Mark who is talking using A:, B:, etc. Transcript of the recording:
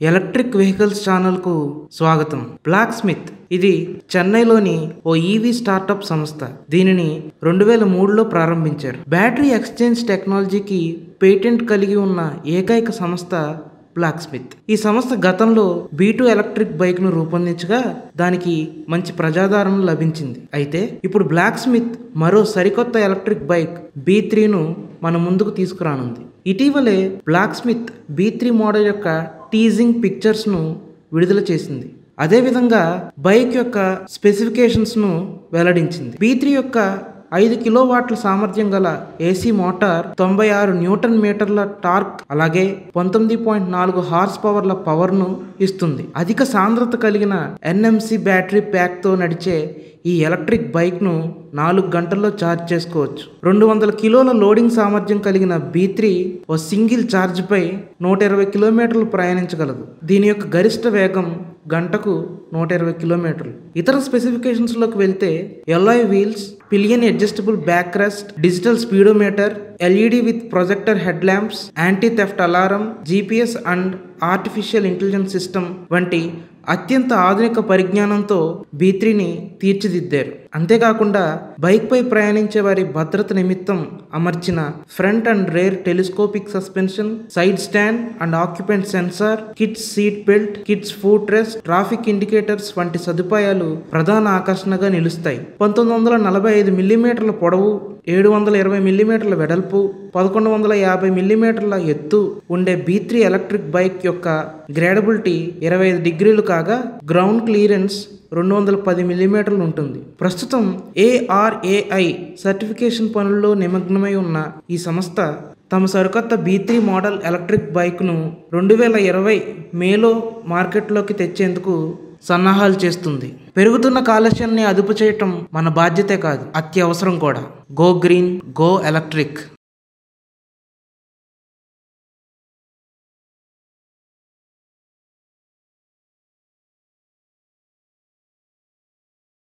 A: electric vehicles ఛానల్కు స్వాగతం black Smith ఇది చెన్నైలోని ఓ ఈవీ స్టార్టప్ సంస్థ దీనిని రెండు వేల మూడులో ప్రారంభించారు బ్యాటరీ ఎక్స్చేంజ్ టెక్నాలజీకి పేటెంట్ కలిగి ఉన్న ఏకైక సంస్థ బ్లాక్ స్మిత్ ఈ సంస్థ గతంలో బీటూ ఎలక్ట్రిక్ బైక్ ను రూపొందించగా దానికి మంచి ప్రజాదరణ లభించింది అయితే ఇప్పుడు బ్లాక్ స్మిత్ మరో సరికొత్త ఎలక్ట్రిక్ బైక్ బీ త్రీను మన ముందుకు తీసుకురానుంది ఇటీవలే Blacksmith B three model యొక్క టీజింగ్ పిక్చర్స్ను విడుదల చేసింది అదేవిధంగా బైక్ యొక్క స్పెసిఫికేషన్స్ను వెల్లడించింది బీ త్రీ యొక్క ఐదు కిలోవాట్ల సామర్థ్యం గల ఏసీ మోటార్ తొంభై ఆరు న్యూటన్ మీటర్ల టార్క్ అలాగే పంతొమ్మిది పాయింట్ నాలుగు హార్స్ పవర్ల పవర్ను ఇస్తుంది అధిక సాంద్రత కలిగిన ఎన్ఎంసి బ్యాటరీ ప్యాక్తో నడిచే ఈ ఎలక్ట్రిక్ బైక్ను నాలుగు గంటల్లో ఛార్జ్ చేసుకోవచ్చు రెండు వందల కిలోల లోడింగ్ సామర్థ్యం కలిగిన బీ త్రీ ఓ సింగిల్ ఛార్జ్పై నూట ఇరవై కిలోమీటర్లు ప్రయాణించగలదు దీని యొక్క గరిష్ట వేగం గంటకు నూట ఇరవై కిలోమీటర్లు ఇతర స్పెసిఫికేషన్స్లోకి వెళ్తే alloy wheels pillion adjustable back rest digital speedometer LED with projector head lamps anti theft alarm GPS and artificial intelligence system వంటి అత్యంత ఆధునిక పరిజ్ఞానంతో బీ త్రీని తీర్చిదిద్దారు అంతేకాకుండా బైక్పై ప్రయాణించే వారి భద్రత నిమిత్తం అమర్చిన front and rear telescopic suspension side stand and occupant sensor kids seat belt kids foot rest traffic indicators వంటి సదుపాయాలు ప్రధాన ఆకర్షణగా నిలుస్తాయి పంతొమ్మిది వందల నలభై ఐదు మిల్లీమీటర్ల పొడవు ఏడు వందల ఇరవై మిల్లీమీటర్ల వెడల్పు పదకొండు వందల యాభై మిల్లీమీటర్ల ఎత్తు ఉండే బీ త్రీ ఎలక్ట్రిక్ బైక్ యొక్క గ్రేడబిలిటీ ఇరవై ఐదు డిగ్రీలు కాగా గ్రౌండ్ క్లియరెన్స్ రెండు వందల పది మిల్లీమీటర్లు ఉంటుంది ప్రస్తుతం ఏఆర్ఏఐ సర్టిఫికేషన్ పనుల్లో నిమగ్నమై ఉన్న ఈ సంస్థ తమ సరికొత్త బీ త్రీ మోడల్ ఎలక్ట్రిక్ బైక్ను రెండు వేల ఇరవై మేలో మార్కెట్లోకి తెచ్చేందుకు సన్నాహాలు చేస్తుంది పెరుగుతున్న కాలుష్యాన్ని అదుపు చేయటం మన బాధ్యతే కాదు అత్యవసరం కూడా గో గ్రీన్ గో ఎలక్ట్రిక్